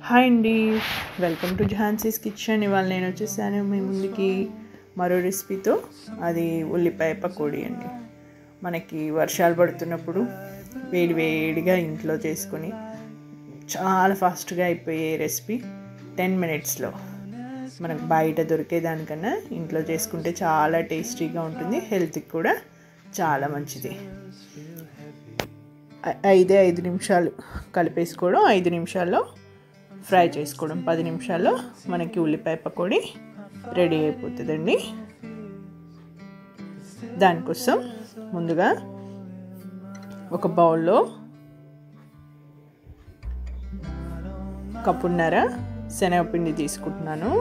Hi అండి welcome to Jhansi's kitchen ఇవాళ నేను వచ్చేసాను మీ ముందుకి మరో రెసిపీతో అది ఉల్లిపాయ పకోడీ అండి మనకి వర్షాలు పడుతున్నప్పుడు వేడి వేడిగా ఇంట్లో చేసుకొని చాలా ఫాస్ట్గా అయిపోయే రెసిపీ టెన్ మినిట్స్లో మనకు బయట దొరికేదానికన్నా ఇంట్లో చేసుకుంటే చాలా టేస్టీగా ఉంటుంది హెల్త్కి కూడా చాలా మంచిది ఐ- ఐదే ఐదు నిమిషాలు కలిపేసుకోవడం ఐదు నిమిషాల్లో ఫ్రై చేసుకోవడం పది నిమిషాల్లో మనకి ఉల్లిపాయ పకోడీ రెడీ అయిపోతుందండి దానికోసం ముందుగా ఒక బౌల్లో కప్పున్నర శనగపిండి తీసుకుంటున్నాను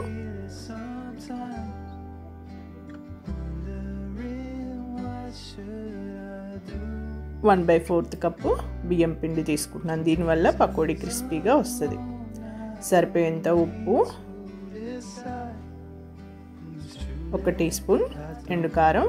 వన్ బై ఫోర్త్ కప్పు బియ్యం పిండి తీసుకుంటున్నాను దీనివల్ల పకోడీ క్రిస్పీగా వస్తుంది సరిపోయేంత ఉప్పు ఒక టీ స్పూన్ ఎండు కారం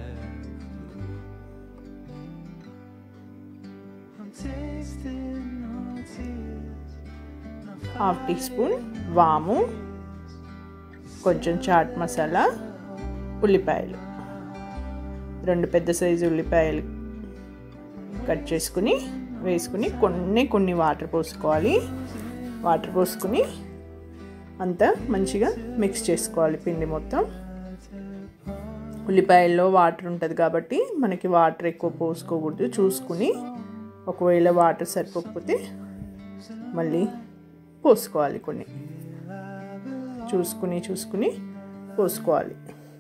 హాఫ్ టీ స్పూన్ వాము కొంచెం చాట్ మసాలా ఉల్లిపాయలు రెండు పెద్ద సైజు ఉల్లిపాయలు కట్ చేసుకుని వేసుకుని కొన్ని కొన్ని వాటర్ పోసుకోవాలి వాటర్ పోసుకుని అంతా మంచిగా మిక్స్ చేసుకోవాలి పిండి మొత్తం ఉల్లిపాయల్లో వాటర్ ఉంటుంది కాబట్టి మనకి వాటర్ ఎక్కువ పోసుకోకూడదు చూసుకుని ఒకవేళ వాటర్ సరిపోకపోతే మళ్ళీ పోసుకోవాలి కొన్ని చూసుకుని చూసుకుని పోసుకోవాలి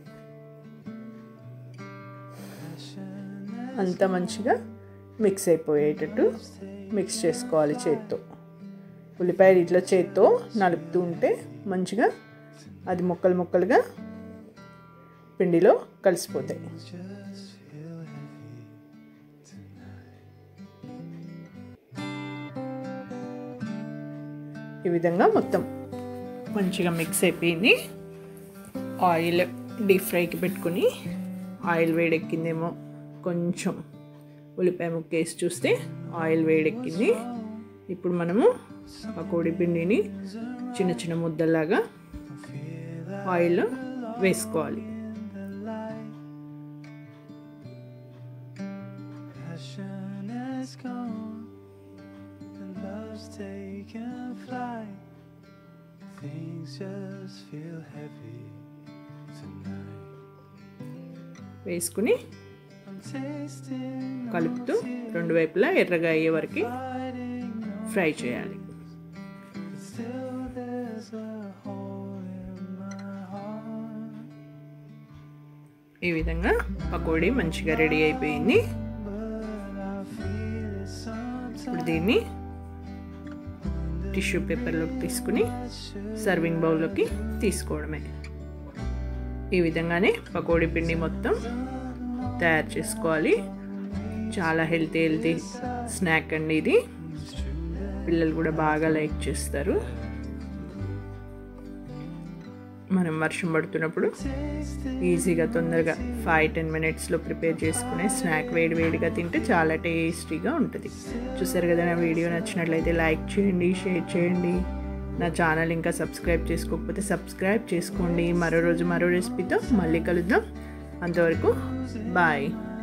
అంతా మంచిగా మిక్స్ అయిపోయేటట్టు మిక్స్ చేసుకోవాలి చేత్తో ఉల్లిపాయలు ఇట్లా చేత్తో నలుపుతూ ఉంటే మంచిగా అది ముక్కలు ముక్కలుగా పిండిలో కలిసిపోతాయి ఈ విధంగా మొత్తం మంచిగా మిక్స్ అయిపోయింది ఆయిల్ డీప్ ఫ్రైకి పెట్టుకుని ఆయిల్ వేడెక్కిందేమో కొంచెం ఉల్లిపాయ ముక్క వేసి చూస్తే ఆయిల్ వేడెక్కింది ఇప్పుడు మనము పకోడీ పిండిని చిన్న చిన్న ముద్దలాగా ఆయిల్లో వేసుకోవాలి Passion is gone, and love's taken flight. Things just feel heavy tonight. వేసుకుని I'm tasting కలుపుతూ రెండు వైపులా ఎర్రగా అయ్యే వరకు fighting, ఫ్రై చేయాలి but still there's a hole in my heart. ఈ విధంగా పకోడీ మంచిగా రెడీ అయిపోయింది But I feel it sometimes. ఇప్పుడు దీన్ని టిష్యూ పేపర్లోకి తీసుకుని సర్వింగ్ బౌల్లోకి తీసుకోవడమే ఈ విధంగానే పకోడీ పిండి మొత్తం తయారు చేసుకోవాలి చాలా హెల్తీ హెల్తీ స్నాక్ అండి ఇది పిల్లలు కూడా బాగా లైక్ చేస్తారు మనం వర్షం పడుతున్నప్పుడు ఈజీగా తొందరగా ఫైవ్ టెన్ మినిట్స్లో ప్రిపేర్ చేసుకునే స్నాక్ వేడి వేడిగా తింటే చాలా టేస్టీగా ఉంటుంది చూసారు కదా నా వీడియో నచ్చినట్లయితే లైక్ చేయండి షేర్ చేయండి నా ఛానల్ ఇంకా సబ్స్క్రైబ్ చేసుకోకపోతే సబ్స్క్రైబ్ చేసుకోండి మరో రోజు మరో రెసిపీతో మళ్ళీ కలుద్దాం అంతవరకు బాయ్